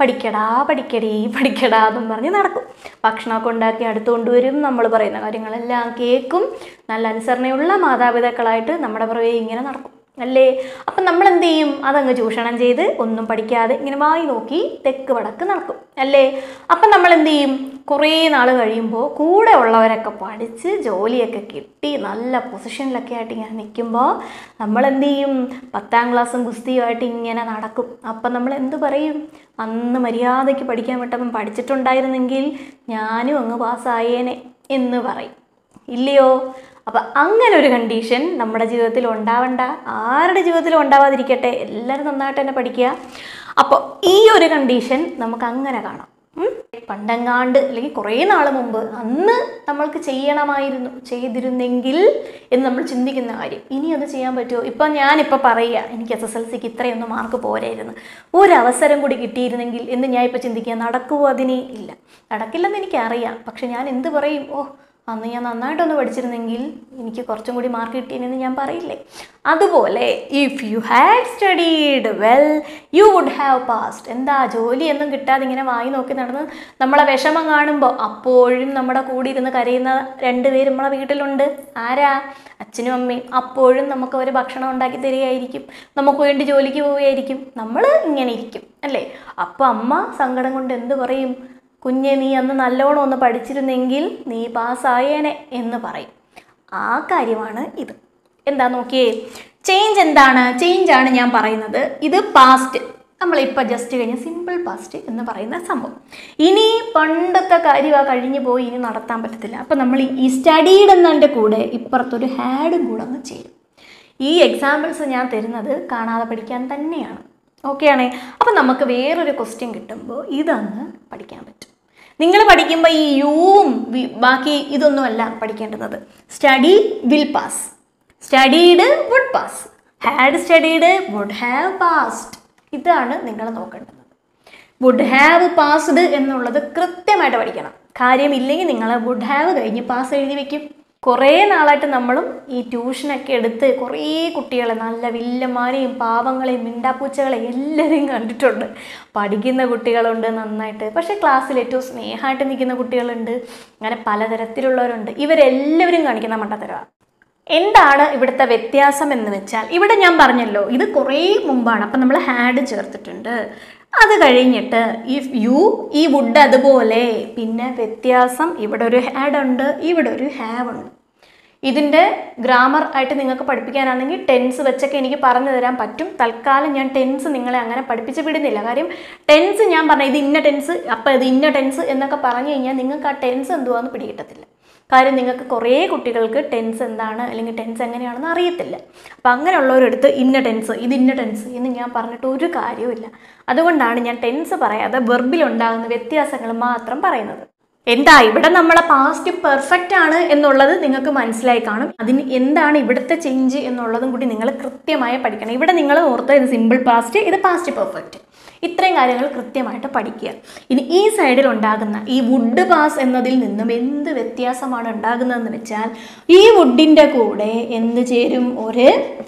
പഠിക്കടാ പഠിക്കടി പഠിക്കടാ എന്നും പറഞ്ഞ് നടക്കും ഭക്ഷണമൊക്കെ ഉണ്ടാക്കി അടുത്ത് കൊണ്ടുവരും നമ്മൾ പറയുന്ന കാര്യങ്ങളെല്ലാം കേൾക്കും നല്ല അനുസരണയുള്ള മാതാപിതാക്കളായിട്ട് നമ്മുടെ പുറകെ ഇങ്ങനെ നടക്കും അല്ലേ അപ്പം നമ്മൾ എന്ത് ചെയ്യും അതങ്ങ് ചൂഷണം ചെയ്ത് ഒന്നും പഠിക്കാതെ ഇങ്ങനെ വായി നോക്കി തെക്ക് വടക്ക് നടക്കും അല്ലേ അപ്പം നമ്മൾ എന്ത് ചെയ്യും കുറേ നാൾ കഴിയുമ്പോൾ കൂടെ ഉള്ളവരൊക്കെ പഠിച്ച് ജോലിയൊക്കെ കിട്ടി നല്ല പൊസിഷനിലൊക്കെ ആയിട്ട് ഇങ്ങനെ നിൽക്കുമ്പോൾ നമ്മൾ എന്ത് ചെയ്യും പത്താം ക്ലാസ്സും ഗുസ്തിയുമായിട്ട് ഇങ്ങനെ നടക്കും അപ്പം നമ്മൾ എന്ത് പറയും അന്ന് മര്യാദയ്ക്ക് പഠിക്കാൻ വിട്ടപ്പം പഠിച്ചിട്ടുണ്ടായിരുന്നെങ്കിൽ ഞാനും അങ്ങ് പാസ്സായേനെ എന്ന് പറയും ഇല്ലയോ അപ്പം അങ്ങനെ ഒരു കണ്ടീഷൻ നമ്മുടെ ജീവിതത്തിൽ ഉണ്ടാവണ്ട ആരുടെ ജീവിതത്തിലും ഉണ്ടാവാതിരിക്കട്ടെ എല്ലാവരും നന്നായിട്ട് തന്നെ പഠിക്കുക അപ്പോൾ ഈ ഒരു കണ്ടീഷൻ നമുക്ക് അങ്ങനെ കാണാം ഉം? പണ്ടെങ്ങാണ്ട് അല്ലെങ്കിൽ കുറേ നാൾ മുമ്പ് അന്ന് നമ്മൾക്ക് ചെയ്യണമായിരുന്നു ചെയ്തിരുന്നെങ്കിൽ എന്ന് നമ്മൾ ചിന്തിക്കുന്ന കാര്യം ഇനി അത് ചെയ്യാൻ പറ്റുമോ ഇപ്പം ഞാനിപ്പോൾ പറയുക എനിക്ക് എസ് എസ് എൽ സിക്ക് ഇത്രയൊന്നും മാർക്ക് പോരായിരുന്നു ഒരു അവസരം കൂടി കിട്ടിയിരുന്നെങ്കിൽ എന്ന് ഞാൻ ഇപ്പോൾ ചിന്തിക്കുക നടക്കുമോ അതിന് ഇല്ല നടക്കില്ലെന്ന് എനിക്കറിയാം പക്ഷെ ഞാൻ എന്ത് പറയും ഓ അന്ന് ഞാൻ നന്നായിട്ടൊന്ന് പഠിച്ചിരുന്നെങ്കിൽ എനിക്ക് കുറച്ചും കൂടി മാർക്ക് കിട്ടിയെന്ന് ഞാൻ പറയില്ലേ അതുപോലെ if you had studied well you would have passed എന്താ ജോലിയൊന്നും കിട്ടാതെ ഇങ്ങനെ വായി നോക്കി നടന്ന് നമ്മളെ വിഷമം കാണുമ്പോൾ അപ്പോഴും നമ്മുടെ കൂടെ ഇരുന്ന് കരയുന്ന രണ്ടുപേര് നമ്മളെ വീട്ടിലുണ്ട് ആരാ അച്ഛനും അമ്മയും അപ്പോഴും നമുക്ക് അവർ ഭക്ഷണം ഉണ്ടാക്കി തരികയായിരിക്കും നമുക്ക് വേണ്ടി ജോലിക്ക് പോവുകയായിരിക്കും നമ്മൾ ഇങ്ങനെ ഇരിക്കും അല്ലേ അപ്പോൾ അമ്മ സങ്കടം കൊണ്ട് എന്ത് പറയും കുഞ്ഞെ നീ അന്ന് നല്ലോണം ഒന്ന് പഠിച്ചിരുന്നെങ്കിൽ നീ പാസ്സായേനെ എന്ന് പറയും ആ കാര്യമാണ് ഇത് എന്താ നോക്കിയേ ചേഞ്ച് എന്താണ് ചേഞ്ച് ആണ് ഞാൻ പറയുന്നത് ഇത് പാസ്റ്റ് നമ്മളിപ്പോൾ ജസ്റ്റ് കഴിഞ്ഞ സിമ്പിൾ പാസ്റ്റ് എന്ന് പറയുന്ന സംഭവം ഇനി പണ്ടത്തെ കാര്യമാണ് കഴിഞ്ഞു പോയി ഇനി നടത്താൻ പറ്റത്തില്ല അപ്പോൾ നമ്മൾ ഈ സ്റ്റഡീഡ് എന്നതിൻ്റെ കൂടെ ഇപ്പുറത്തൊരു ഹാഡും കൂടെ അങ്ങ് ചെയ്യും ഈ എക്സാമ്പിൾസ് ഞാൻ തരുന്നത് കാണാതെ പഠിക്കാൻ തന്നെയാണ് ഓക്കെ ആണേ അപ്പം നമുക്ക് വേറൊരു ക്വസ്റ്റ്യൻ കിട്ടുമ്പോൾ ഇതങ്ങ് പഠിക്കാൻ പറ്റും നിങ്ങൾ പഠിക്കുമ്പോൾ ഈ യുവും വി- ബാക്കി ഇതൊന്നുമല്ല പഠിക്കേണ്ടുന്നത് study will pass studied would pass had studied would have passed ഇതാണ് നിങ്ങൾ നോക്കേണ്ടത് വുഡ് ഹാവ് പാസ്ഡ് എന്നുള്ളത് കൃത്യമായിട്ട് പഠിക്കണം കാര്യമില്ലെങ്കിൽ നിങ്ങൾ വുഡ് ഹാവ് കഴിഞ്ഞ് പാസ് എഴുതി വെക്കും കുറേ നാളായിട്ട് നമ്മളും ഈ ട്യൂഷനൊക്കെ എടുത്ത് കുറേ കുട്ടികളെ നല്ല വില്ലന്മാരെയും പാവങ്ങളെയും മിണ്ടാപ്പൂച്ചകളെയും എല്ലാവരെയും കണ്ടിട്ടുണ്ട് പഠിക്കുന്ന കുട്ടികളുണ്ട് നന്നായിട്ട് പക്ഷേ ക്ലാസ്സിൽ ഏറ്റവും സ്നേഹമായിട്ട് നിൽക്കുന്ന കുട്ടികളുണ്ട് അങ്ങനെ പലതരത്തിലുള്ളവരുണ്ട് ഇവരെല്ലാവരും കാണിക്കുന്ന മണ്ടത്തരമാണ് എന്താണ് ഇവിടുത്തെ വ്യത്യാസം എന്ന് വെച്ചാൽ ഇവിടെ ഞാൻ പറഞ്ഞല്ലോ ഇത് കുറേ മുമ്പാണ് അപ്പം നമ്മൾ ഹാഡ് ചേർത്തിട്ടുണ്ട് അത് കഴിഞ്ഞിട്ട് ഇഫ് യു ഈ വുഡ് അതുപോലെ പിന്നെ വ്യത്യാസം ഇവിടെ ഒരു ഹാഡ് ഉണ്ട് ഇവിടെ ഒരു ഹാവ് ഉണ്ട് ഇതിൻ്റെ ഗ്രാമർ ആയിട്ട് നിങ്ങൾക്ക് പഠിപ്പിക്കാനാണെങ്കിൽ ടെൻസ് വെച്ചൊക്കെ എനിക്ക് പറഞ്ഞു തരാൻ പറ്റും തൽക്കാലം ഞാൻ ടെൻസ് നിങ്ങളെ അങ്ങനെ പഠിപ്പിച്ച് വിടുന്നില്ല കാര്യം ടെൻസ് ഞാൻ പറഞ്ഞ ഇത് ഇന്ന ടെൻസ് അപ്പം ഇത് ഇന്ന ടെൻസ് എന്നൊക്കെ പറഞ്ഞു കഴിഞ്ഞാൽ നിങ്ങൾക്ക് ആ ടെൻസ് എന്തുവാന്ന് പിടികിട്ടത്തില്ല കാര്യം നിങ്ങൾക്ക് കുറേ കുട്ടികൾക്ക് ടെൻസ് എന്താണ് അല്ലെങ്കിൽ ടെൻസ് എങ്ങനെയാണെന്ന് അറിയത്തില്ല അപ്പം അങ്ങനെയുള്ളവരെടുത്ത് ഇന്ന ടെൻസ് ഇത് ഇന്ന ടെൻസ് എന്ന് ഞാൻ പറഞ്ഞിട്ട് ഒരു കാര്യവുമില്ല അതുകൊണ്ടാണ് ഞാൻ ടെൻസ് പറയാതെ വെർബിലുണ്ടാകുന്ന വ്യത്യാസങ്ങൾ മാത്രം പറയുന്നത് എന്താ ഇവിടെ നമ്മളെ പാസ്റ്റ് പെർഫെക്റ്റ് ആണ് എന്നുള്ളത് നിങ്ങൾക്ക് മനസ്സിലായി കാണും അതിന് എന്താണ് ഇവിടുത്തെ ചേഞ്ച് എന്നുള്ളതും കൂടി നിങ്ങൾ കൃത്യമായി പഠിക്കണം ഇവിടെ നിങ്ങൾ ഓർത്ത് ഇത് സിമ്പിൾ പാസ്റ്റ് ഇത് പാസ്റ്റ് പെർഫെക്റ്റ് ഇത്രയും കാര്യങ്ങൾ കൃത്യമായിട്ട് പഠിക്കുക ഇനി ഈ സൈഡിൽ ഉണ്ടാകുന്ന ഈ വുഡ് പാസ് എന്നതിൽ നിന്നും എന്ത് വ്യത്യാസമാണ് ഉണ്ടാകുന്നതെന്ന് വെച്ചാൽ ഈ വുഡിൻ്റെ കൂടെ എന്ത് ചേരും ഒരു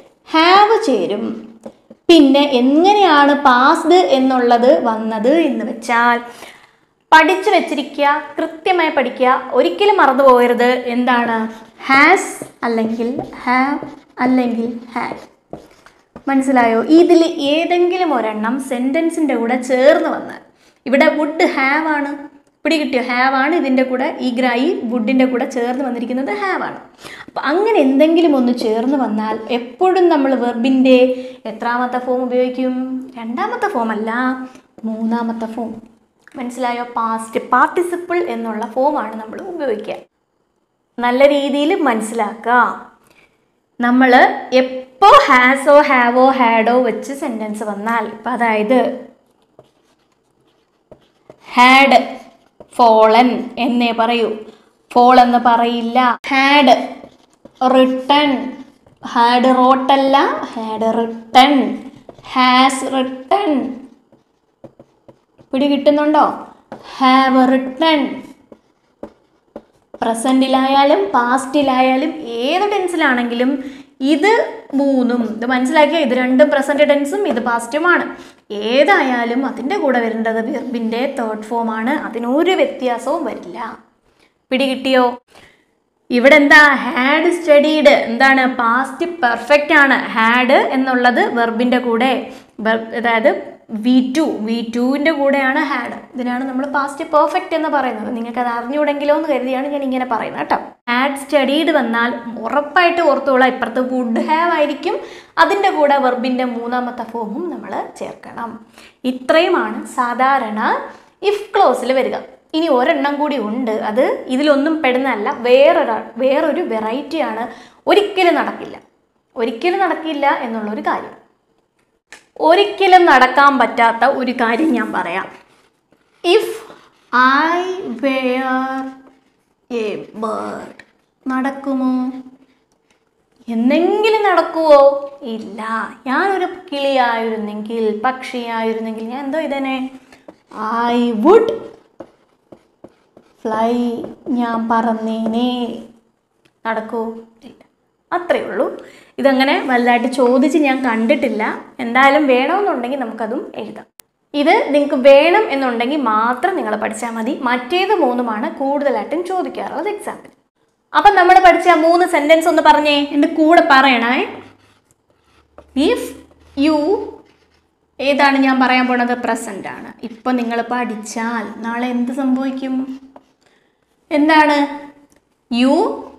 ഹാവ് ചേരും പിന്നെ എങ്ങനെയാണ് പാസ്ഡ് എന്നുള്ളത് വന്നത് എന്ന് വെച്ചാൽ പഠിച്ചു വെച്ചിരിക്കുക കൃത്യമായി പഠിക്കുക ഒരിക്കലും മറന്നു പോകരുത് എന്താണ് ഹാസ് അല്ലെങ്കിൽ ഹാവ് അല്ലെങ്കിൽ ഹാഡ് മനസ്സിലായോ ഇതിൽ ഏതെങ്കിലും ഒരെണ്ണം സെൻറ്റൻസിൻ്റെ കൂടെ ചേർന്ന് വന്നാൽ ഇവിടെ വുഡ് ഹാവ് ആണ് പിടി കിട്ടിയോ ഹാവ് ആണ് ഇതിൻ്റെ കൂടെ ഈ ഗ്രാ ഈ വുഡിൻ്റെ കൂടെ ചേർന്ന് വന്നിരിക്കുന്നത് ഹാവ് ആണ് അപ്പം അങ്ങനെ എന്തെങ്കിലും ഒന്ന് ചേർന്ന് വന്നാൽ എപ്പോഴും നമ്മൾ വെർബിൻ്റെ എത്രാമത്തെ ഫോം ഉപയോഗിക്കും രണ്ടാമത്തെ ഫോം അല്ല മൂന്നാമത്തെ ഫോം മനസ്സിലായോ പാസ്റ്റ് പാർട്ടിസിപ്പിൾ എന്നുള്ള ഫോമാണ് നമ്മൾ ഉപയോഗിക്കുക നല്ല രീതിയിൽ മനസ്സിലാക്കുക നമ്മൾ എപ്പോൾ ഹാസോ ഹാവോ ഹാഡോ വെച്ച് സെൻറ്റൻസ് വന്നാൽ ഇപ്പം അതായത് ഹാഡ് ഫോളൻ എന്നേ പറയൂ ഫോൾ എന്ന് പറയില്ല ഹാഡ് റിട്ടൺ ഹാഡ് റോട്ടല്ല ഹാഡ് റിട്ടൺ ഹാസ് റിട്ടൺ പിടി കിട്ടുന്നുണ്ടോ ഹാവ് റിട്ടൺ പ്രസൻറ്റിലായാലും പാസ്റ്റിലായാലും ഏത് ടെൻസിലാണെങ്കിലും ഇത് മൂന്നും ഇത് മനസ്സിലാക്കിയോ ഇത് രണ്ടും പ്രസൻറ്റ് ടെൻസും ഇത് പാസ്റ്റുമാണ് ഏതായാലും അതിൻ്റെ കൂടെ വരേണ്ടത് വെർബിൻ്റെ തേർഡ് ഫോമാണ് അതിനൊരു വ്യത്യാസവും വരില്ല പിടികിട്ടിയോ ഇവിടെ എന്താ ഹാഡ് സ്റ്റഡീഡ് എന്താണ് പാസ്റ്റ് പെർഫെക്റ്റ് ആണ് ഹാഡ് എന്നുള്ളത് വെർബിൻ്റെ കൂടെ verb- അതായത് വി ടു വി ടുവിൻ്റെ കൂടെയാണ് ഹാഡ് ഇതിനാണ് നമ്മൾ പാസ്റ്റ് പെർഫെക്റ്റ് എന്ന് പറയുന്നത് നിങ്ങൾക്ക് അത് അറിഞ്ഞുകൂടെങ്കിലോ എന്ന് കരുതിയാണ് ഞാൻ ഇങ്ങനെ പറയുന്നത് കേട്ടോ ഹാഡ് സ്റ്റഡീഡ് വന്നാൽ ഉറപ്പായിട്ട് ഓർത്തോളാം ഇപ്പുറത്ത് വുഡ് ഹാവ് ആയിരിക്കും അതിൻ്റെ കൂടെ വെർബിൻ്റെ മൂന്നാമത്തെ ഫോമും നമ്മൾ ചേർക്കണം ഇത്രയുമാണ് സാധാരണ ഇഫ് ക്ലോസിൽ വരിക ഇനി ഒരെണ്ണം കൂടി ഉണ്ട് അത് ഇതിലൊന്നും പെടുന്നതല്ല വേറൊരാൾ വേറൊരു വെറൈറ്റിയാണ് ഒരിക്കലും നടക്കില്ല ഒരിക്കലും നടക്കില്ല എന്നുള്ളൊരു കാര്യം ഒരിക്കലും നടക്കാൻ പറ്റാത്ത ഒരു കാര്യം ഞാൻ പറയാം if I were a bird നടക്കുമോ എന്നെങ്കിലും നടക്കുവോ ഇല്ല ഞാനൊരു കിളിയായിരുന്നെങ്കിൽ പക്ഷിയായിരുന്നെങ്കിൽ ഞാൻ എന്തോ ഇതന്നെ ഐ വുഡ് ഫ്ലൈ ഞാൻ പറന്നേനെ നടക്കൂ ഇല്ല അത്രയേ ഉള്ളൂ ഇതങ്ങനെ വലുതായിട്ട് ചോദിച്ച് ഞാൻ കണ്ടിട്ടില്ല എന്തായാലും വേണമെന്നുണ്ടെങ്കിൽ നമുക്കതും എഴുതാം ഇത് നിങ്ങൾക്ക് വേണം എന്നുണ്ടെങ്കിൽ മാത്രം നിങ്ങൾ പഠിച്ചാൽ മതി മറ്റേത് മൂന്നുമാണ് കൂടുതലായിട്ടും ചോദിക്കാറുള്ളത് എക്സാമ്പിൾ അപ്പം നമ്മൾ പഠിച്ച ആ മൂന്ന് സെൻറ്റൻസ് ഒന്ന് പറഞ്ഞേ എൻ്റെ കൂടെ പറയണേ ഇഫ് യു ഏതാണ് ഞാൻ പറയാൻ പോണത് പ്രസൻ്റ് ആണ് ഇപ്പം നിങ്ങൾ പഠിച്ചാൽ നാളെ എന്ത് സംഭവിക്കും എന്താണ് യു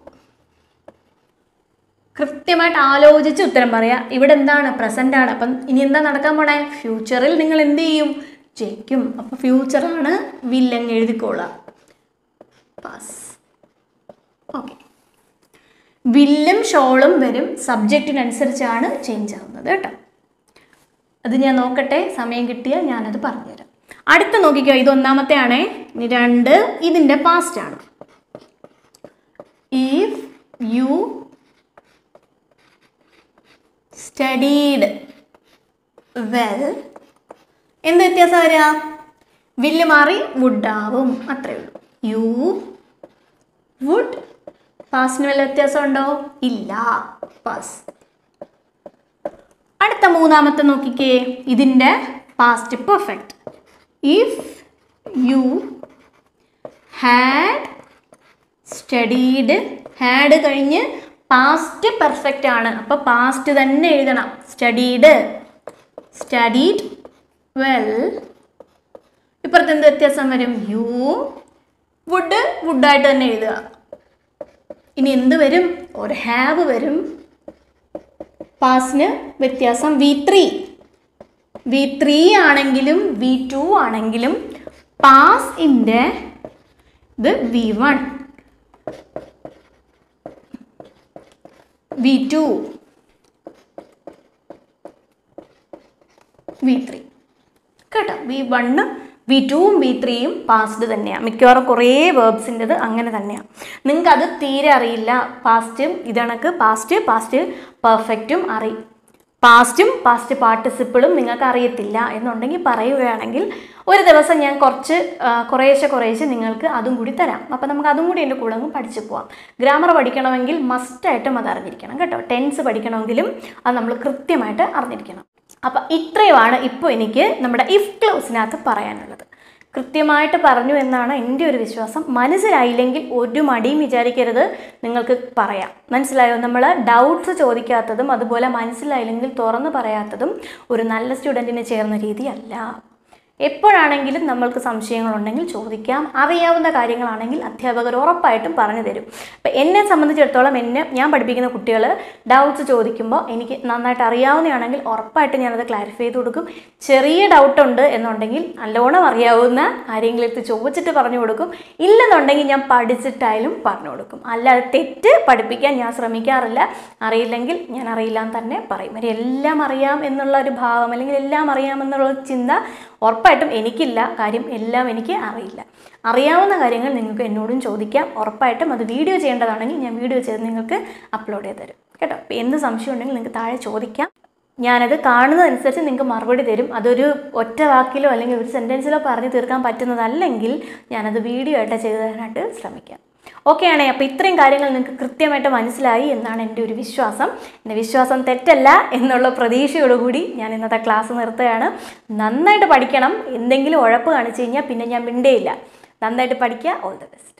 കൃത്യമായിട്ട് ആലോചിച്ച് ഉത്തരം പറയാം ഇവിടെ എന്താണ് പ്രസൻ്റ് ആണ് അപ്പം ഇനി എന്താ നടക്കാൻ പോണേ ഫ്യൂച്ചറിൽ നിങ്ങൾ എന്ത് ചെയ്യും ജയിക്കും അപ്പോൾ ഫ്യൂച്ചറാണ് വില്ലങ്ങ് എഴുതിക്കോളാം പാസ് ഓക്കെ വില്ലും ഷോളും വരും സബ്ജക്റ്റിനനുസരിച്ചാണ് ചേഞ്ച് ആവുന്നത് കേട്ടോ അത് ഞാൻ നോക്കട്ടെ സമയം കിട്ടിയാൽ ഞാനത് പറഞ്ഞുതരാം അടുത്ത നോക്കിക്കോ ഇത് ഒന്നാമത്തെ ആണേ ഇനി രണ്ട് ഇതിൻ്റെ പാസ്റ്റ് ആണ് ഇഫ് യു സ്റ്റഡീഡ് വെൽ എന്ത് വ്യത്യാസം വരിക വില്ല് മാറി വുഡ് ആവും അത്രയേ ഉള്ളൂ യു വുഡ് പാസിന് വല്ല വ്യത്യാസമുണ്ടോ ഇല്ല പാസ് അടുത്ത മൂന്നാമത്തെ നോക്കിക്കേ ഇതിൻ്റെ past perfect if you had studied had കഴിഞ്ഞ് പാസ്റ്റ് പെർഫെക്റ്റ് ആണ് അപ്പോൾ പാസ്റ്റ് തന്നെ എഴുതണം സ്റ്റഡീഡ് സ്റ്റഡീഡ് വെൽ ഇപ്പുറത്ത് എന്ത് വ്യത്യാസം വരും യു വുഡ് വുഡായിട്ട് തന്നെ എഴുതുക ഇനി എന്ത് വരും ഒരു ഹാവ് വരും പാസിന് വ്യത്യാസം വി ത്രീ വി ത്രീ ആണെങ്കിലും വി ടു ആണെങ്കിലും പാസ് ഇൻ്റെ ഇത് V one V two V three കേട്ടോ വി വണ്ണ് വി ടുവും വി ത്രീയും പാസ്ഡ് തന്നെയാണ് മിക്കവാറും കുറേ വേർബ്സിൻ്റെത് അങ്ങനെ തന്നെയാണ് നിങ്ങൾക്ക് അത് തീരെ അറിയില്ല പാസ്റ്റും ഇതണക്ക് പാസ്റ്റ് പാസ്റ്റ് പെർഫെക്റ്റും അറി പാസ്റ്റും പാസ്റ്റ് പാർട്ടിസിപ്പിളും നിങ്ങൾക്ക് അറിയത്തില്ല എന്നുണ്ടെങ്കിൽ പറയുകയാണെങ്കിൽ ഒരു ദിവസം ഞാൻ കുറച്ച് ആ, കുറേശ്ശെ കുറേശ്ശെ നിങ്ങൾക്ക് അതും കൂടി തരാം അപ്പോൾ നമുക്ക് അതും കൂടി എൻ്റെ കൂടെ അങ്ങ് പഠിച്ചു പോവാം ഗ്രാമർ പഠിക്കണമെങ്കിൽ മസ്റ്റായിട്ടും അത് അറിഞ്ഞിരിക്കണം കേട്ടോ ടെൻസ് പഠിക്കണമെങ്കിലും അത് നമ്മൾ കൃത്യമായിട്ട് അറിഞ്ഞിരിക്കണം അപ്പം ഇത്രയുമാണ് ഇപ്പോൾ എനിക്ക് നമ്മുടെ ഇഫ് ക്ലോസിനകത്ത് പറയാനുള്ളത് കൃത്യമായിട്ട് പറഞ്ഞു എന്നാണ് എൻ്റെ ഒരു വിശ്വാസം മനസ്സിലായില്ലെങ്കിൽ ഒരു മടിയും വിചാരിക്കരുത് നിങ്ങൾക്ക് പറയാം മനസ്സിലായോ നമ്മൾ ഡൗട്ട്സ് ചോദിക്കാത്തതും അതുപോലെ മനസ്സിലായില്ലെങ്കിൽ തുറന്ന് പറയാത്തതും ഒരു നല്ല സ്റ്റുഡൻറ്റിന് ചേർന്ന രീതിയല്ല എപ്പോഴാണെങ്കിലും നമ്മൾക്ക് സംശയങ്ങളുണ്ടെങ്കിൽ ചോദിക്കാം അറിയാവുന്ന കാര്യങ്ങളാണെങ്കിൽ അധ്യാപകർ ഉറപ്പായിട്ടും പറഞ്ഞു തരും അപ്പം എന്നെ സംബന്ധിച്ചിടത്തോളം എന്നെ ഞാൻ പഠിപ്പിക്കുന്ന കുട്ടികൾ ഡൗട്ട്സ് ചോദിക്കുമ്പോൾ എനിക്ക് നന്നായിട്ട് അറിയാവുന്നതാണെങ്കിൽ ഉറപ്പായിട്ടും ഞാനത് ക്ലാരിഫൈ ചെയ്ത് കൊടുക്കും ചെറിയ ഡൗട്ട് ഉണ്ട് എന്നുണ്ടെങ്കിൽ നല്ലോണം അറിയാവുന്ന ആരെങ്കിലും ചോദിച്ചിട്ട് പറഞ്ഞു കൊടുക്കും ഇല്ലെന്നുണ്ടെങ്കിൽ ഞാൻ പഠിച്ചിട്ടായാലും പറഞ്ഞു കൊടുക്കും അല്ലാതെ തെറ്റ് പഠിപ്പിക്കാൻ ഞാൻ ശ്രമിക്കാറില്ല അറിയില്ലെങ്കിൽ ഞാൻ അറിയില്ല എന്ന് തന്നെ പറയും ഒരു എല്ലാം അറിയാം എന്നുള്ള ഒരു ഭാവം അല്ലെങ്കിൽ എല്ലാം അറിയാം എന്നുള്ള ഒരു ചിന്ത ഉറപ്പായിട്ടും എനിക്കില്ല കാര്യം എല്ലാം എനിക്ക് അറിയില്ല അറിയാവുന്ന കാര്യങ്ങൾ നിങ്ങൾക്ക് എന്നോടും ചോദിക്കാം ഉറപ്പായിട്ടും അത് വീഡിയോ ചെയ്യേണ്ടതാണെങ്കിൽ ഞാൻ വീഡിയോ ചെയ്ത് നിങ്ങൾക്ക് അപ്ലോഡ് ചെയ്ത് തരും കേട്ടോ അപ്പോൾ എന്ത് സംശയം ഉണ്ടെങ്കിൽ നിങ്ങൾക്ക് താഴെ ചോദിക്കാം ഞാനത് കാണുന്നതനുസരിച്ച് നിങ്ങൾക്ക് മറുപടി തരും അതൊരു ഒറ്റ വാക്കിലോ അല്ലെങ്കിൽ ഒരു സെൻറ്റൻസിലോ പറഞ്ഞു തീർക്കാൻ പറ്റുന്നതല്ലെങ്കിൽ ഞാനത് വീഡിയോ ആയിട്ട് ചെയ്തു തരാനായിട്ട് ശ്രമിക്കാം ഓക്കെ ആണേ അപ്പോൾ ഇത്രയും കാര്യങ്ങൾ നിങ്ങൾക്ക് കൃത്യമായിട്ട് മനസ്സിലായി എന്നാണ് എൻ്റെ ഒരു വിശ്വാസം എൻ്റെ വിശ്വാസം തെറ്റല്ല എന്നുള്ള പ്രതീക്ഷയോടുകൂടി ഞാൻ ഇന്നത്തെ ക്ലാസ് നിർത്തുകയാണ് നന്നായിട്ട് പഠിക്കണം എന്തെങ്കിലും ഉഴപ്പ് കാണിച്ചു കഴിഞ്ഞാൽ പിന്നെ ഞാൻ മിണ്ടേയില്ല നന്നായിട്ട് പഠിക്കുക ഓൾ ദ ബെസ്റ്റ്